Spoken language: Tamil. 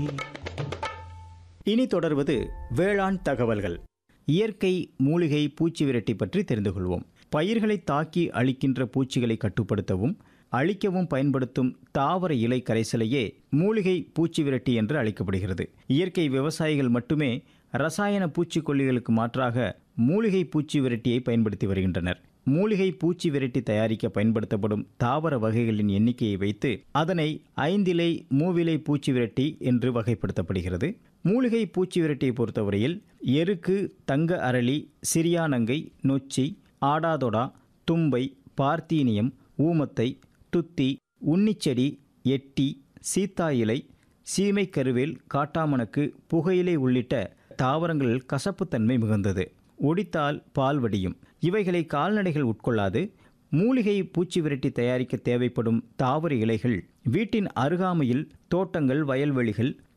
இனி தொடர்வது வேளாண் தகவல்கள் இயற்கை மூலிகை பூச்சி விரட்டி பற்றி தெரிந்து கொள்வோம் பயிர்களை தாக்கி அழிக்கின்ற பூச்சிகளை கட்டுப்படுத்தவும் அழிக்கவும் பயன்படுத்தும் தாவர இலை கரைசலையே மூலிகை பூச்சி விரட்டி என்று அழைக்கப்படுகிறது இயற்கை விவசாயிகள் மட்டுமே ரசாயன பூச்சிக்கொல்லிகளுக்கு மாற்றாக மூலிகை பூச்சி விரட்டியை பயன்படுத்தி வருகின்றனர் மூலிகை பூச்சி விரட்டி தயாரிக்க பயன்படுத்தப்படும் தாவர வகைகளின் எண்ணிக்கையை வைத்து அதனை ஐந்திலை மூவிலை பூச்சி விரட்டி என்று வகைப்படுத்தப்படுகிறது மூலிகை பூச்சி விரட்டியை பொறுத்தவரையில் எருக்கு தங்க அரளி சிறியானங்கை நொச்சி ஆடாதொடா தும்பை பார்த்தீனியம் ஊமத்தை துத்தி உன்னிச்செடி எட்டி சீத்தா இலை சீமை கருவேல் காட்டாமணக்கு புகையிலை உள்ளிட்ட தாவரங்கள் கசப்புத்தன்மை மிகுந்தது ஒடித்தால் பால் வடியும் இவைகளை கால்நடைகள் உட்கொள்ளாது மூலிகை பூச்சி விரட்டி தயாரிக்க தேவைப்படும் தாவர இலைகள் வீட்டின் அருகாமையில் தோட்டங்கள் வயல்வெளிகள்